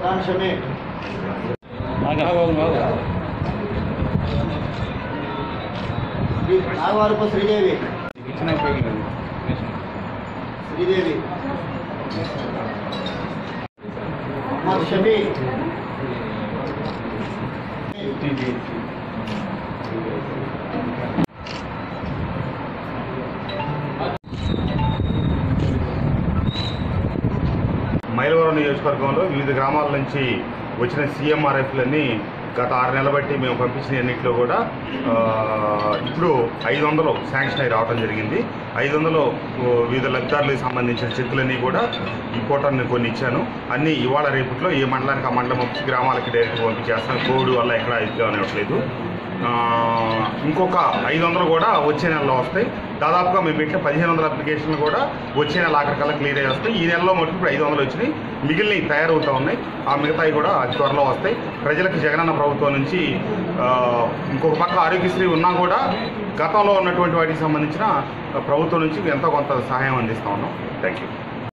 ఖాన్ షమీ శ్రీ నాగవారపు శ్రీదేవి శ్రీదేవి మొహమ్మద్ షఫీ మైలవరం నియోజకవర్గంలో వివిధ గ్రామాల నుంచి వచ్చిన సీఎంఆర్ఎఫ్లన్నీ గత ఆరు నెలల బట్టి మేము పంపించిన ఎన్నిట్లో కూడా ఆ, ఇప్పుడు ఐదు వందలు శాంక్షన్ అయి రావడం జరిగింది ఐదు వందలు ఓ, వివిధ లబ్ధిదారులకు సంబంధించిన చెక్కులన్నీ కూడా ఈ పూటని కొన్ని ఇచ్చాను అన్నీ ఇవాళ రేపట్లో ఏ మండలానికి ఆ మండలం పంపించి గ్రామాలకి డైరెక్ట్గా పంపించేస్తాను కోవిడ్ వల్ల ఎక్కడ ఇదిగా ఇవ్వట్లేదు ఆ, ఇంకొక ఐదు వందలు కూడా వచ్చే నెలలో వస్తాయి దాదాపుగా మేము పెట్టిన పదిహేను వందల అప్లికేషన్లు కూడా వచ్చే నెల ఆఖరికల్లా క్లియర్ అయ్యి వస్తాయి ఈ నెలలో మటుకు ఇప్పుడు ఐదు వందలు వచ్చినాయి మిగిలినవి తయారవుతూ ఉన్నాయి ఆ మిగతాయి కూడా అతి త్వరలో వస్తాయి ప్రజలకు జగనన్న ప్రభుత్వం నుంచి ఆ, ఇంకొక పక్క ఆరోగ్యశ్రీ ఉన్నా కూడా గతంలో ఉన్నటువంటి వాటికి సంబంధించిన ప్రభుత్వం నుంచి ఎంతో కొంత సహాయం అందిస్తూ ఉన్నాం థ్యాంక్ యూ